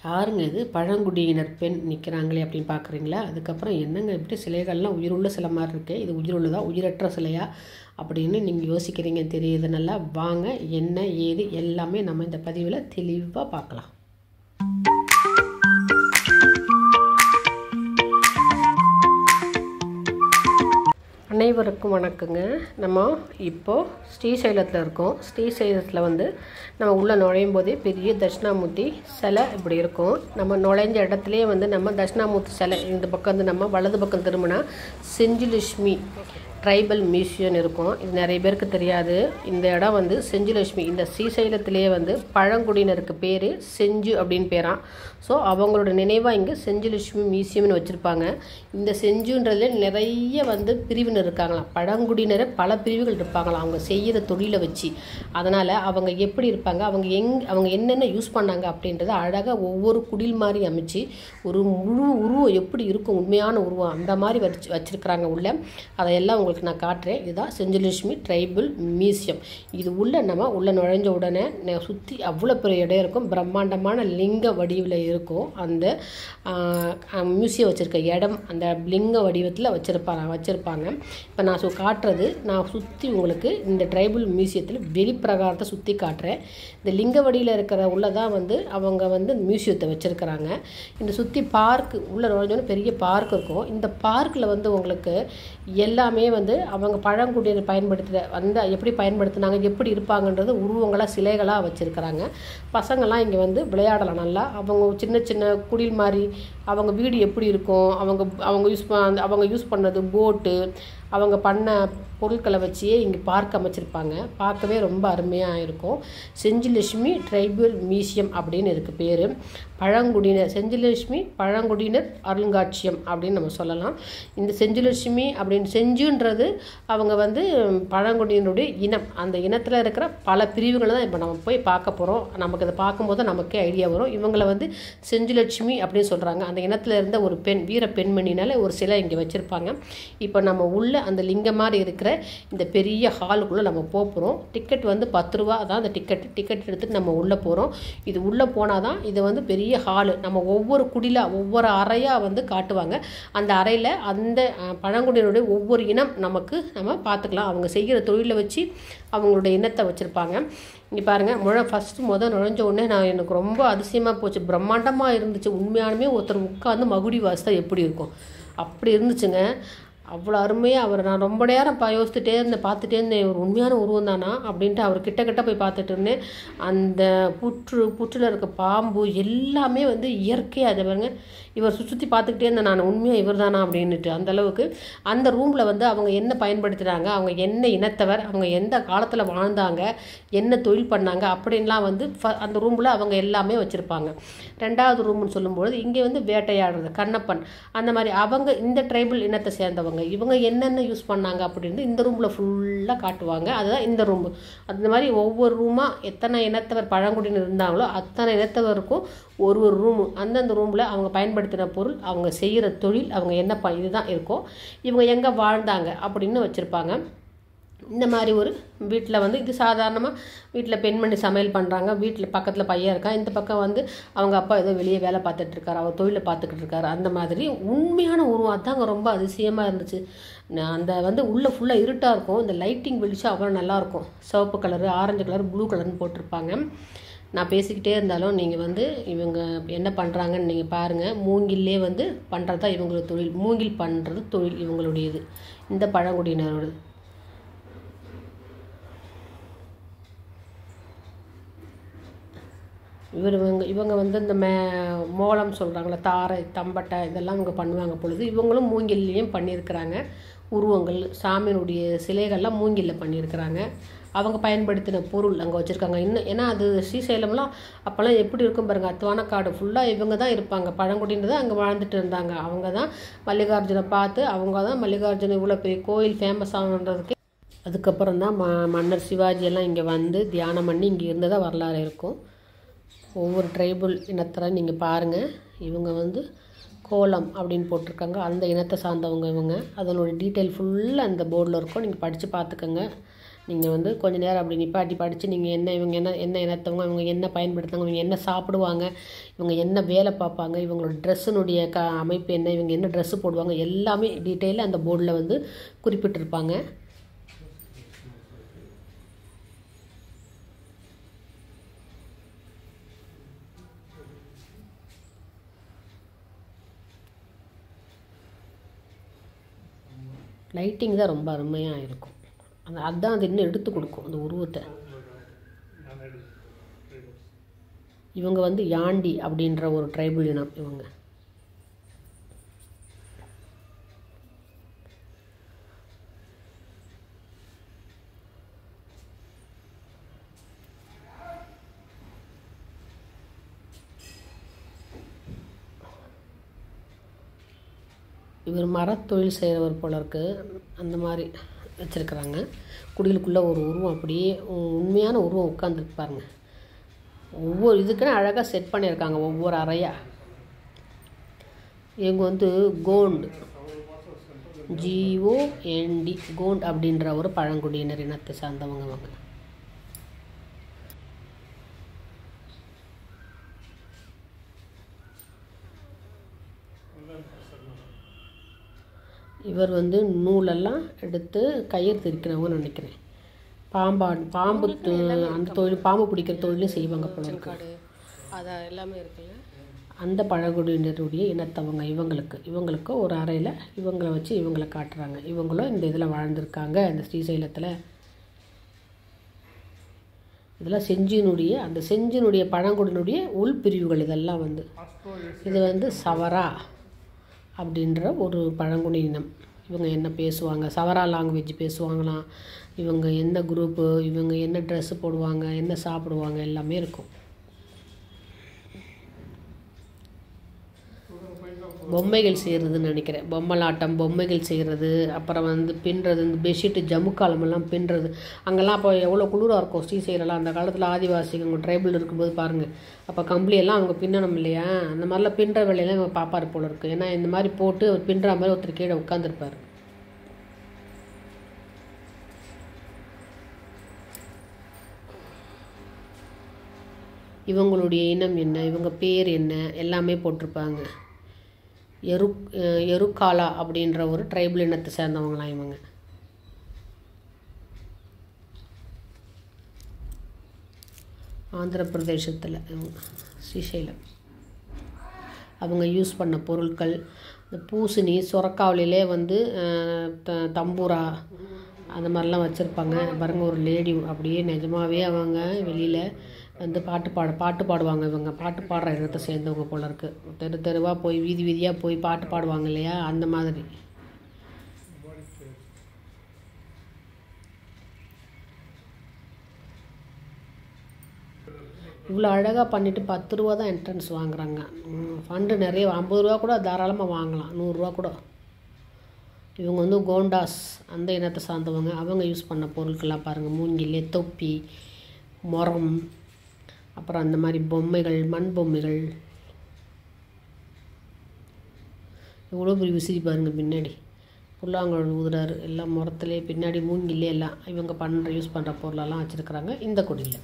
யாருங்க இது பழங்குடியினர் பெண் நிற்கிறாங்களே அப்படின்னு பார்க்குறீங்களா அதுக்கப்புறம் என்னங்க இப்படி சிலைகள்லாம் உயிருள்ள சிலை மாதிரி இருக்கு இது உயிருள்ளதா உயிரற்ற சிலையா அப்படின்னு நீங்கள் யோசிக்கிறீங்க தெரியுது நல்லா வாங்க என்ன ஏது எல்லாமே நம்ம இந்த பதிவில் தெளிவாக பார்க்கலாம் அனைவருக்கும் வணக்கங்க நம்ம இப்போது ஸ்ரீசைலத்தில் இருக்கோம் ஸ்ரீசைலத்தில் வந்து நம்ம உள்ளே நுழையும் போதே பெரிய தட்சிணாமூர்த்தி சிலை இப்படி இருக்கும் நம்ம நுழைஞ்ச இடத்துலையே வந்து நம்ம தட்சிணாமூர்த்தி சிலை இந்த பக்கம் வந்து நம்ம வலது பக்கம் திரும்பினா செஞ்சுலட்சுமி ட்ரைபல் மியூசியம் இருக்கும் இது நிறைய பேருக்கு தெரியாது இந்த இடம் வந்து செஞ்சுலட்சுமி இந்த ஸ்ரீசைலத்திலேயே வந்து பழங்குடியினருக்கு பேர் செஞ்சு அப்படின்னு பேரான் ஸோ அவங்களோட நினைவாக இங்கே செஞ்சுலட்சுமி மியூசியம்னு வச்சுருப்பாங்க இந்த செஞ்சுன்றதுல நிறைய வந்து பிரிவினர் இருக்காங்களாம் பழங்குடியினர் பல பிரிவுகள் இருப்பாங்களாம் அவங்க செய்கிற தொழிலை வச்சு அதனால் அவங்க எப்படி இருப்பாங்க அவங்க எங் அவங்க என்னென்ன யூஸ் பண்ணாங்க அப்படின்றத அழகாக ஒவ்வொரு குடில் மாதிரி அமைச்சு ஒரு முழு உருவம் எப்படி இருக்கும் உண்மையான உருவம் அந்த மாதிரி வச்சு வச்சுருக்குறாங்க உள்ள அதையெல்லாம் உங்களுக்கு நான் காட்டுறேன் இதுதான் செஞ்சுலட்சுமி ட்ரைபிள் மியூசியம் இது உள்ள நம்ம உள்ள நுழைஞ்ச உடனே சுற்றி அவ்வளோ பெரிய இடம் இருக்கும் பிரம்மாண்டமான லிங்க வடிவில் இருக்கும் அந்த மியூசியம் வச்சுருக்க இடம் அந்த லிங்க வடிவத்தில் வச்சுருப்பாங்க வச்சுருப்பாங்க இப்போ நான் சு காட்டுறது நான் சுற்றி உங்களுக்கு இந்த ட்ரைபிள் மியூசியத்தில் வெளிப்பிரகாரத்தை சுற்றி காட்டுறேன் இந்த லிங்க வடியில் இருக்கிற உள்ளதான் வந்து அவங்க வந்து மியூசியத்தை வச்சுருக்கிறாங்க இந்த சுற்றி பார்க் உள்ளே நுழைஞ்சோன்னு பெரிய பார்க் இருக்கும் இந்த பார்க்கில் வந்து உங்களுக்கு எல்லாமே வந்து அவங்க பழங்குடியினர் பயன்படுத்துகிற அந்த எப்படி பயன்படுத்தினாங்க எப்படி இருப்பாங்கன்றது உருவங்களாக சிலைகளாக வச்சுருக்கிறாங்க பசங்கள்லாம் இங்கே வந்து விளையாடலாம் நல்லா அவங்க சின்ன சின்ன குடில் மாதிரி அவங்க வீடு எப்படி இருக்கும் அவங்க அவங்க யூஸ் பண்ண அவங்க யூஸ் பண்ணது போட்டு அவங்க பண்ண பொருட்களை வச்சே இங்கே பார்க் அமைச்சிருப்பாங்க பார்க்கவே ரொம்ப அருமையாக இருக்கும் செஞ்சிலட்சுமி ட்ரைபல் மியூசியம் அப்படின்னு இதுக்கு பேர் பழங்குடியினர் செஞ்சிலட்சுமி பழங்குடியினர் அருங்காட்சியம் அப்படின்னு நம்ம சொல்லலாம் இந்த செஞ்சிலட்சுமி அப்படின்னு செஞ்சுன்றது அவங்க வந்து பழங்குடியினருடைய இனம் அந்த இனத்தில் இருக்கிற பல பிரிவுகளை தான் இப்போ நம்ம போய் பார்க்க போகிறோம் நமக்கு இதை பார்க்கும்போது நமக்கே ஐடியா வரும் இவங்களை வந்து செஞ்சுலட்சுமி அப்படின்னு சொல்கிறாங்க அந்த இனத்தில் இருந்த ஒரு பெண் வீர பெண்மணினால ஒரு சிலை இங்கே வச்சுருப்பாங்க இப்போ நம்ம உள்ள அந்த லிங்கம் மாதிரி இருக்கிற இந்த பெரிய ஹாலுக்குள்ளே நம்ம போகிறோம் டிக்கெட் வந்து பத்து ரூபா தான் அந்த டிக்கெட் டிக்கெட் எடுத்துகிட்டு நம்ம உள்ளே போகிறோம் இது உள்ளே போனால் தான் இது வந்து பெரிய ஹாலு நம்ம ஒவ்வொரு குடிலாக ஒவ்வொரு அறையாக வந்து காட்டுவாங்க அந்த அறையில் அந்த பழங்குடியினுடைய ஒவ்வொரு இனம் நமக்கு நம்ம பார்த்துக்கலாம் அவங்க செய்கிற தொழிலை வச்சு அவங்களுடைய இனத்தை வச்சுருப்பாங்க இங்கே பாருங்கள் முழ ஃபஸ்ட்டு முதல் நுழைஞ்ச உடனே நான் எனக்கு ரொம்ப அதிசயமாக போச்சு பிரம்மாண்டமாக இருந்துச்சு உண்மையானுமே ஒருத்தர் உட்காந்து மகுடி வாசித்தா எப்படி இருக்கும் அப்படி இருந்துச்சுங்க அவ்வளோ அருமையாக அவர் நான் ரொம்ப நேரம் பா யோசிச்சுட்டே இருந்தேன் பார்த்துட்டே இருந்தேன் ஒரு உண்மையான உருவம் தானா அப்படின்ட்டு அவர் கிட்ட கிட்ட போய் பார்த்துட்டு இருந்தேன் அந்த புற்று புற்றில் இருக்க பாம்பு எல்லாமே வந்து இயற்கையாக அதை பாருங்க இவர் சுற்றி சுற்றி பார்த்துக்கிட்டே இருந்தேன் நான் உண்மையாக இவர் தானா அப்படின்ட்டு அந்த அளவுக்கு அந்த ரூமில் வந்து அவங்க என்ன பயன்படுத்துகிறாங்க அவங்க என்ன இனத்தவர் அவங்க எந்த காலத்தில் வாழ்ந்தாங்க என்ன தொழில் பண்ணாங்க அப்படின்லாம் வந்து அந்த ரூமில் அவங்க எல்லாமே வச்சுருப்பாங்க ரெண்டாவது ரூம்னு சொல்லும்போது இங்கே வந்து வேட்டையாடுறது கண்ணப்பன் அந்த மாதிரி அவங்க இந்த ட்ரைபிள் இனத்தை சேர்ந்தவங்க இவங்க என்னென்ன யூஸ் பண்ணாங்க அப்படின்னு இந்த ரூமில் ஃபுல்லாக காட்டுவாங்க அதுதான் இந்த ரூம் அந்த மாதிரி ஒவ்வொரு ரூமாக எத்தனை இனத்தவர் பழங்குடியினர் இருந்தாங்களோ அத்தனை இனத்தவருக்கும் ஒரு ஒரு ரூமு அந்தந்த ரூமில் அவங்க பயன்படுத்தின பொருள் அவங்க செய்கிற தொழில் அவங்க என்ன ப இதுதான் இருக்கும் இவங்க எங்கே வாழ்ந்தாங்க அப்படின்னு வச்சுருப்பாங்க இந்த மாதிரி ஒரு வீட்டில் வந்து இது சாதாரணமாக வீட்டில் பெண்மணி சமையல் பண்ணுறாங்க வீட்டில் பக்கத்தில் பையன் இருக்கான் இந்த பக்கம் வந்து அவங்க அப்பா ஏதோ வெளியே வேலை பார்த்துட்டு இருக்காரு அவர் தொழிலை பார்த்துக்கிட்டு இருக்காரு அந்த மாதிரி உண்மையான உருவம் அதாங்க ரொம்ப அதிசயமாக இருந்துச்சு அந்த வந்து உள்ளே ஃபுல்லாக இருட்டாக இருக்கும் இந்த லைட்டிங் வெளிச்சம் அவ்வளோ நல்லாயிருக்கும் சிவப்பு கலரு ஆரஞ்சு கலர் ப்ளூ கலர்னு போட்டிருப்பாங்க நான் பேசிக்கிட்டே இருந்தாலும் நீங்கள் வந்து இவங்க என்ன பண்ணுறாங்கன்னு நீங்கள் பாருங்கள் மூங்கிலே வந்து பண்ணுறது தான் இவங்களோட தொழில் மூங்கில் பண்ணுறது தொழில் இவங்களுடையது இந்த பழங்குடியினரோட இவர் இவங்க இவங்க வந்து இந்த மே மோளம் சொல்கிறாங்களே தாரை தம்பட்டை இதெல்லாம் இவங்க பண்ணுவாங்க பொழுது இவங்களும் மூங்கில்லையும் பண்ணியிருக்கிறாங்க உருவங்கள் சாமியினுடைய சிலைகள்லாம் மூங்கிலில் பண்ணியிருக்கிறாங்க அவங்க பயன்படுத்தின பொருள் அங்கே வச்சுருக்காங்க இன்னும் ஏன்னா அது ஸ்ரீசைலம்லாம் அப்போல்லாம் எப்படி இருக்கும் பாருங்கள் அத்துவான காடு ஃபுல்லாக இவங்க தான் இருப்பாங்க பழங்குடியினர் தான் அங்கே வாழ்ந்துட்டு இருந்தாங்க அவங்க தான் மல்லிகார்ஜுனை பார்த்து அவங்க தான் மல்லிகார்ஜுன இவ்வளோ பெரிய கோயில் ஃபேமஸ் ஆகுன்றதுக்கு அதுக்கப்புறம் தான் ம மன்னர் சிவாஜி எல்லாம் இங்கே வந்து தியானம் பண்ணி இங்கே இருந்ததாக வரலாறு இருக்கும் ஒவ்வொரு ட்ரைபிள் இனத்தரை நீங்கள் பாருங்கள் இவங்க வந்து கோலம் அப்படின்னு போட்டிருக்காங்க அந்த இனத்தை சார்ந்தவங்க இவங்க அதனோட டீட்டெயில் ஃபுல்லாக அந்த போர்டில் இருக்கும் நீங்கள் படித்து பார்த்துக்கோங்க நீங்கள் வந்து கொஞ்ச நேரம் அப்படி நிப்பாட்டி படித்து நீங்கள் என்ன இவங்க என்ன என்ன இனத்தவங்க இவங்க என்ன பயன்படுத்துவாங்க இவங்க என்ன சாப்பிடுவாங்க இவங்க என்ன வேலை பார்ப்பாங்க இவங்களோட ட்ரெஸ்ஸினுடைய க அமைப்பு என்ன இவங்க என்ன ட்ரெஸ்ஸு போடுவாங்க எல்லாமே டீட்டெயிலாக அந்த போர்டில் வந்து குறிப்பிட்டிருப்பாங்க லைட்டிங் தான் ரொம்ப அருமையாக இருக்கும் அந்த அதுதான் அது இன்னும் எடுத்து கொடுக்கும் அந்த உருவத்தை இவங்க வந்து யாண்டி அப்படின்ற ஒரு ட்ரைபிள் இனம் இவங்க இவர் மரத்தொழில் செய்கிறவர் போல இருக்கு அந்த மாதிரி வச்சுருக்குறாங்க குடிலுக்குள்ளே ஒரு உருவம் அப்படியே உ- உண்மையான உருவம் உட்காந்துருக்கு பாருங்க ஒவ்வொரு இதுக்குன்னு அழகாக செட் பண்ணியிருக்காங்க ஒவ்வொரு அறையாக இவங்க வந்து கோண்ட் ஜிஓஎன்டி கோண்ட் அப்படின்ற ஒரு பழங்குடியினர் இனத்தை சார்ந்தவங்க அவங்க இவர் வந்து நூலெல்லாம் எடுத்து கயிறு திரிக்கிறவங்க நினைக்கிறேன் பாம்பா பாம்பு து- அந்த தொழில் பாம்பு பிடிக்கிற தொழிலும் செய்வாங்க போல இருக்கு காடு அது எல்லாமே இருக்குல்ல அந்த பழங்குடியினருடைய இனத்தவங்க இவங்களுக்கு இவங்களுக்கு ஒரு அறையில் இவங்களை வச்சு இவங்களை காட்டுறாங்க இவங்களும் இந்த இதில் வாழ்ந்திருக்காங்க இந்த ஸ்ரீசைலத்தில் இதெல்லாம் செஞ்சினுடைய அந்த செஞ்சினுடைய பழங்குடியினுடைய உள்பிரிவுகள் இதெல்லாம் வந்து இது வந்து சவரா அப்படின்ற ஒரு பழங்குடி இனம் இவங்க என்ன பேசுவாங்க சவரா லாங்குவேஜ் பேசுவாங்களாம் இவங்க என்ன குரூப்பு இவங்க என்ன ட்ரெஸ்ஸு போடுவாங்க என்ன சாப்பிடுவாங்க எல்லாமே இருக்கும் பொம்மைகள் செய்கிறதுன்னு நினைக்கிறேன் பொம்மலாட்டம் பொம்மைகள் செய்கிறது அப்புறம் வந்து பின்னுறது இந்த பெட்ஷீட்டு ஜமுக்காலமெல்லாம் பின்னுறது அங்கெல்லாம் அப்போ எவ்வளோ குளிராக இருக்கும் ஸ்ரீசைலெல்லாம் அந்த காலத்தில் ஆதிவாசிகள் அவங்க ட்ரைபிள் இருக்கும்போது பாருங்கள் அப்போ கம்பளியெல்லாம் அவங்க பின்னணும் இல்லையா அந்த மாதிரிலாம் பின்னுற வேலையெல்லாம் இவங்க பாப்பார் போல இருக்குது ஏன்னா இந்த மாதிரி போட்டு அவர் பின்னுற மாதிரி ஒருத்தர் கீழே உட்காந்துருப்பார் இவங்களுடைய இனம் என்ன இவங்க பேர் என்ன எல்லாமே போட்டிருப்பாங்க எரு அஹ் எருக்காலா அப்படின்ற ஒரு ட்ரைபிள் இனத்தை சேர்ந்தவங்களாம் இவங்க ஆந்திர பிரதேசத்தில் இவங்க ஸ்ரீசைலம் அவங்க யூஸ் பண்ண பொருட்கள் இந்த பூசணி சுரக்காவலிலே வந்து அஹ், த- தம்பூரா அந்த மாதிரிலாம் வச்சுருப்பாங்க பாருங்க ஒரு லேடி அப்படியே நிஜமாவே அவங்க வெளியில் வந்து பாட்டு பாட பாட்டு பாடுவாங்க இவங்க பாட்டு பாடுற இடத்தை சேர்ந்தவங்க போல இருக்கு தெரு தெருவாக போய் வீதி வீதியாக போய் பாட்டு பாடுவாங்க இல்லையா அந்த மாதிரி இவ்வளோ அழகாக பண்ணிவிட்டு பத்து ரூபா தான் என்ட்ரன்ஸ் வாங்குறாங்க ஃபண்டு நிறைய ஐம்பது ரூபா கூட தாராளமாக வாங்கலாம் நூறுரூவா கூட இவங்க வந்து கோண்டாஸ் அந்த இனத்தை சார்ந்தவங்க அவங்க யூஸ் பண்ண பொருட்கள்லாம் பாருங்கள் மூங்கில் தொப்பி முறம் அப்புறம் அந்த மாதிரி பொம்மைகள் மண் பொம்மைகள் எவ்வளோ பெரிய விசிறி பாருங்க பின்னாடி புல்லாங்குழல் ஊதுறாரு எல்லாம் முறத்துலேயே பின்னாடி மூங்கிலே எல்லாம் இவங்க பண்ணுற யூஸ் பண்ணுற பொருளெல்லாம் வச்சுருக்குறாங்க இந்த கொடியில்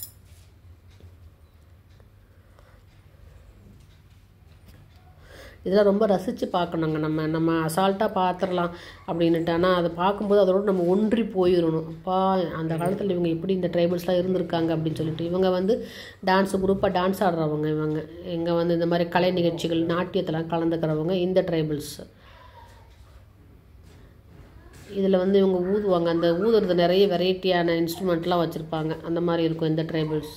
இதெல்லாம் ரொம்ப ரசித்து பார்க்கணுங்க நம்ம நம்ம அசால்ட்டாக பார்த்துடலாம் அப்படின்னுட்டு ஆனால் அதை பார்க்கும்போது அதோட நம்ம ஒன்றி போயிடணும் அப்பா அந்த காலத்தில் இவங்க எப்படி இந்த ட்ரைபல்ஸ்லாம் இருந்திருக்காங்க அப்படின்னு சொல்லிட்டு இவங்க வந்து டான்ஸ் குரூப்பாக டான்ஸ் ஆடுறவங்க இவங்க இங்கே வந்து இந்த மாதிரி கலை நிகழ்ச்சிகள் நாட்டியத்தெல்லாம் கலந்துக்கிறவங்க இந்த ட்ரைபல்ஸ் இதில் வந்து இவங்க ஊதுவாங்க அந்த ஊதுறது நிறைய வெரைட்டியான இன்ஸ்ட்ருமெண்ட்லாம் வச்சுருப்பாங்க அந்த மாதிரி இருக்கும் இந்த ட்ரைபல்ஸ்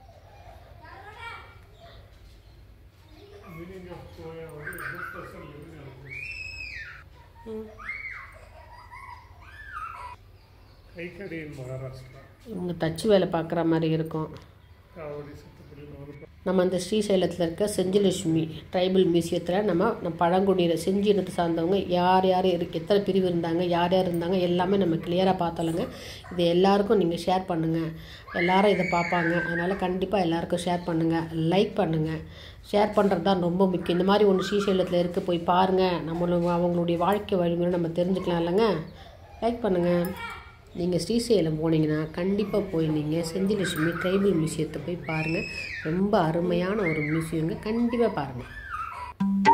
ಕೈಕಡಿ ಇನ್ ಮಹಾರಾಷ್ಟ್ರ இவங்க தச்சு வேலை பார்க்குற மாதிரி இருக்கும் ಕಾವಡಿ ಸತ್ತಪಡಿ ನೋಡು நம்ம இந்த ஸ்ரீசைலத்தில் இருக்க செஞ்சிலட்சுமி ட்ரைபல் மியூசியத்தில் நம்ம நம்ம பழங்குடியினர் செஞ்சி இனத்தை சார்ந்தவங்க யார் யார் இருக்கு எத்தனை பிரிவு இருந்தாங்க யார் யார் இருந்தாங்க எல்லாமே நம்ம கிளியராக பார்த்தோம்லங்க இது எல்லாருக்கும் நீங்கள் ஷேர் பண்ணுங்கள் எல்லாரும் இதை பார்ப்பாங்க அதனால் கண்டிப்பாக எல்லாருக்கும் ஷேர் பண்ணுங்கள் லைக் பண்ணுங்கள் ஷேர் பண்ணுறது தான் ரொம்ப முக்கியம் இந்த மாதிரி ஒன்று ஸ்ரீசைலத்தில் இருக்க போய் பாருங்கள் நம்மளும் அவங்களுடைய வாழ்க்கை வழிமுறை நம்ம தெரிஞ்சுக்கலாம் இல்லைங்க லைக் பண்ணுங்கள் நீங்கள் ஸ்ரீசைலம் போனீங்கன்னா கண்டிப்பாக போய் நீங்கள் செந்திலட்சுமி ட்ரைபல் மியூசியத்தை போய் பாருங்கள் ரொம்ப அருமையான ஒரு மியூசியங்க கண்டிப்பாக பாருங்கள்